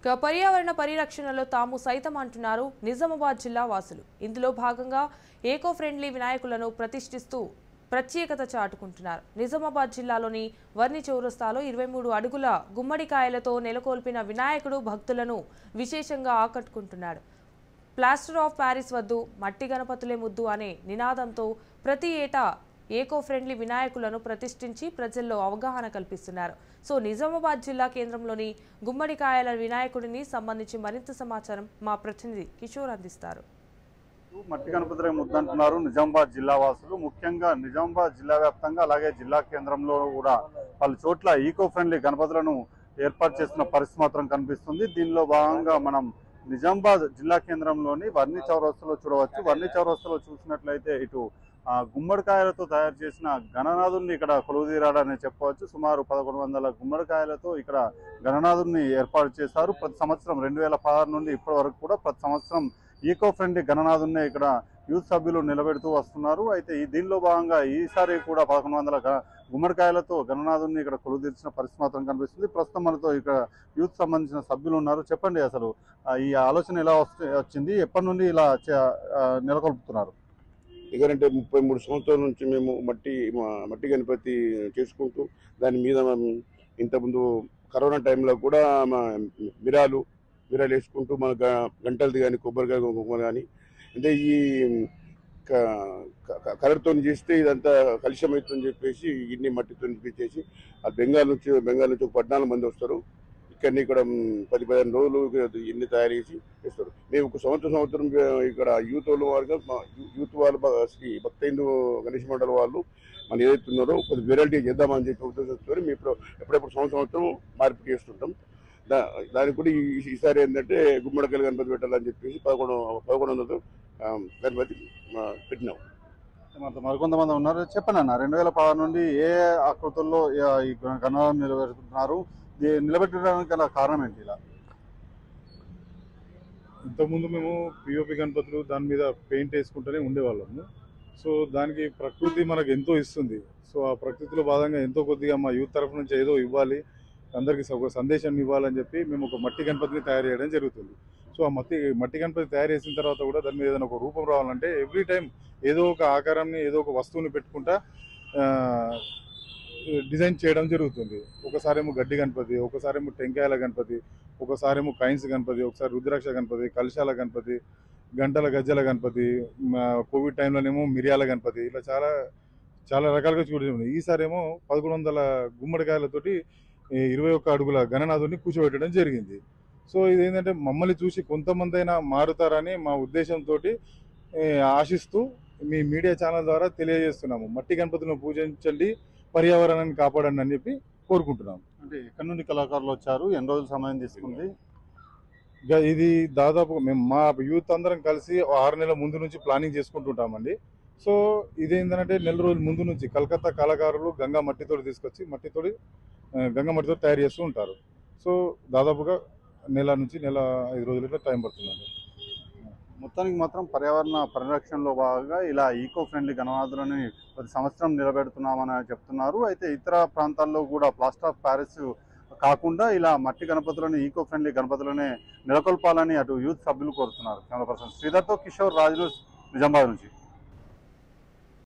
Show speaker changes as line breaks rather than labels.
ఇక పర్యావరణ పరిరక్షణలో తాము సైతం అంటున్నారు నిజామాబాద్ జిల్లా వాసులు ఇందులో భాగంగా ఏకో ఫ్రెండ్లీ వినాయకులను ప్రతిష్ఠిస్తూ ప్రత్యేకత చాటుకుంటున్నారు నిజామాబాద్ జిల్లాలోని వర్ని చౌరస్తాలో ఇరవై మూడు అడుగుల గుమ్మడికాయలతో నెలకొల్పిన వినాయకుడు భక్తులను విశేషంగా ఆకట్టుకుంటున్నాడు ప్లాస్టర్ ఆఫ్ ప్యారిస్ వద్దు మట్టి గణపతులే ముద్దు అనే నినాదంతో ప్రతి ఏటా ఏకో ఫ్రెండ్లీ వినాయకులను ప్రతిష్ఠించి ప్రజల్లో అవగాహన కల్పిస్తున్నారు సో నిజామాబాద్ జిల్లా కేంద్రంలోని గుమ్మడికాయల వినాయకుడిని సంబంధించి మరింత సమాచారం మా ప్రతినిధి కిషోర్ అందిస్తారు
మట్టి గణపతులే ముద్దంటున్నారు నిజామాబాద్ జిల్లా వాసులు ముఖ్యంగా నిజామాబాద్ జిల్లా వ్యాప్తంగా అలాగే జిల్లా కేంద్రంలో కూడా పలు చోట్ల ఈకో ఫ్రెండ్లీ గణపతులను ఏర్పాటు చేస్తున్న పరిస్థితి మాత్రం కనిపిస్తుంది దీనిలో భాగంగా మనం నిజామాబాద్ జిల్లా కేంద్రంలోని వర్ణి చౌరస్తాలో చూడవచ్చు వర్ణి చౌరస్తాలో చూసినట్లయితే ఇటు ఆ, గుమ్మడికాయలతో తయారు చేసిన గణనాథుల్ని ఇక్కడ కొలువుదీరాడని చెప్పవచ్చు సుమారు పదకొండు వందల గుమ్మడికాయలతో ఇక్కడ గణనాథుల్ని ఏర్పాటు చేశారు ప్రతి సంవత్సరం రెండు వేల పదహారు నుండి ఇప్పటి వరకు కూడా ప్రతి సంవత్సరం ఈకో ఫ్రెండ్లీ గణనాథున్నే ఇక్కడ యూత్ సభ్యులు నిలబెడుతూ వస్తున్నారు అయితే ఈ దీనిలో భాగంగా ఈసారి కూడా పదకొండు వందల గ- గుమ్మడికాయలతో గణనాథుని ఇక్కడ కొలుదీర్చిన పరిస్థితి మాత్రం కనిపిస్తుంది ప్రస్తుతం మనతో ఇక్కడ యూత్ సంబంధించిన సభ్యులు ఉన్నారు చెప్పండి అసలు ఆ, ఈ ఆలోచన ఎలా వస్తే వచ్చింది ఎప్పటి నుండి ఇలా చే- ఆ, నెలకొల్పుతున్నారు
ఎందుకంటే ముప్పై మూడు సంవత్సరాల నుంచి మేము మట్టి మా- మట్టి గణపతి చేసుకుంటూ దాని మీద మేము ఇంతకుముందు కరోనా టైంలో కూడా మా మిరాలు మిరాలు వేసుకుంటూ మన గ- గంటలది కానీ కొబ్బరికాయ కొబ్బరి కానీ అంటే ఈ కలర్తో చేస్తే ఇదంతా కలుషం అవుతుందని చెప్పేసి ఇన్ని మట్టితో చేసి ఆ బెంగాల్ నుంచి బెంగాల్ నుంచి ఒక పద్నాలుగు మంది వస్తారు ఇక్కడ ఇక్కడ మ్, పది పదిహేను రోజులు ఇన్ని తయారు చేసి చేస్తారు మేము ఒక సంవత్సరం సంవత్సరం ఇక్కడ యూత్ వాళ్ళు వారుగా మా యూ- యూత్ వాళ్ళు బ- శ్రీ భక్తైందు గణేష్ మండలి వాళ్ళు మనం ఏదైతే ఉన్నారో కొద్ది వెరైటీ చేద్దామని చెప్పి ఉద్దేశంతో మేము ఇప్పుడు ఎప్పుడెప్పుడు సంవత్సరం సంవత్సరం మార్పు చేస్తుంటాం దా దానికి కూడా ఈ- ఈసారి ఏంటంటే గుమ్మడికాయలు గణపతి పెట్టాలని చెప్పేసి పదకొండు పదకొండు వందలతో ఆ, గణపతి ఆ, పెట్టినాం
మనతో మరికొంతమంది ఉన్నారు చెప్పండి అన్న రెండు వేల పదహారు నుండి ఏ ఆకృతుల్లో ఈ- ఈ గణనాథుని నిలబెడుతున్నారు ఇది నిలబెట్టడానికి గల కారణం ఏంటి ఇలా
ఇంతకుముందు మేము పిఓపి గణపతులు దాని మీద పెయింట్ వేసుకుంటూనే ఉండేవాళ్ళము సో దానికి ప్రకృతి మనకు ఎంతో ఇస్తుంది సో ఆ ప్రకృతిలో భాగంగా ఎంతో కొద్దిగా మా యూత్ తరఫు నుంచి ఏదో ఇవ్వాలి అందరికీ ఒక సందేశం ఇవ్వాలని చెప్పి మేము ఒక మట్టి గణపతిని తయారు చేయడం జరుగుతుంది సో ఆ మట్టి మట్టి గణపతి తయారు చేసిన తర్వాత కూడా దాని మీద ఏదైనా ఒక రూపం రావాలంటే ఎవ్రీ టైం ఏదో ఒక ఆకారాన్ని ఏదో ఒక వస్తువుని పెట్టుకుంటా ఆ, డిజైన్ చేయడం జరుగుతుంది ఒకసారేమో గడ్డి గణపతి ఒకసారేమో టెంకాయల గణపతి ఒకసారేమో కైన్స్ గణపతి ఒకసారి రుద్రాక్ష గణపతి కలశాల గణపతి గంటల గజ్జల గణపతి మా కోవిడ్ టైంలోనేమో మిరియాల గణపతి ఇట్లా చాలా చాలా రకాలుగా చూడండి ఈసారి ఏమో పదకొండు వందల గుమ్మడికాయలతోటి ఈ ఇరవై ఒక్క అడుగుల గణనాథుని కూర్చోబెట్టడం జరిగింది సో ఇది ఏంటంటే మమ్మల్ని చూసి కొంతమంది అయినా మారుతారని మా ఉద్దేశంతో ఆశిస్తూ మీ మీడియా ఛానల్ ద్వారా తెలియజేస్తున్నాము మట్టి గణపతులను పూజించండి పర్యావరణాన్ని కాపాడండి అని చెప్పి కోరుకుంటున్నాము
అంటే ఎక్కడి నుండి కళాకారులు వచ్చారు ఎన్ని రోజులు సమయం తీసుకుంది
ఇక ఇది దాదాపు మేము మా యూత్ అందరం కలిసి ఓ ఆరు నెలల ముందు నుంచి ప్లానింగ్ చేసుకుంటుంటామండి సో ఇదేంటంటే నెల రోజుల ముందు నుంచి కలకత్తా కళాకారులు గంగా మట్టితోటి తీసుకొచ్చి మట్టితోటి ఆ, గంగా మట్టితో తయారు చేస్తూ ఉంటారు సో దాదాపుగా నెల నుంచి నెల ఐదు రోజులు ఇట్లా టైం పడుతుందండి
మొత్తానికి మాత్రం పర్యావరణ పరిరక్షణలో భాగంగా ఇలా ఈకో ఫ్రెండ్లీ గణనాథులని ప్రతి సంవత్సరం నిలబెడుతున్నామని చెప్తున్నారు అయితే ఇతర ప్రాంతాల్లో కూడా ప్లాస్టర్ ఆఫ్ ప్యారిస్ కాకుండా ఇలా మట్టి గణపతులను ఈకో ఫ్రెండ్లీ గణపతులనే నెలకొల్పాలని అటు యూత్ సభ్యులు కోరుతున్నారు కెమెరా పర్సన్ శ్రీధర్తో కిషోర్ రాజులు నిజామాబాద్ నుంచి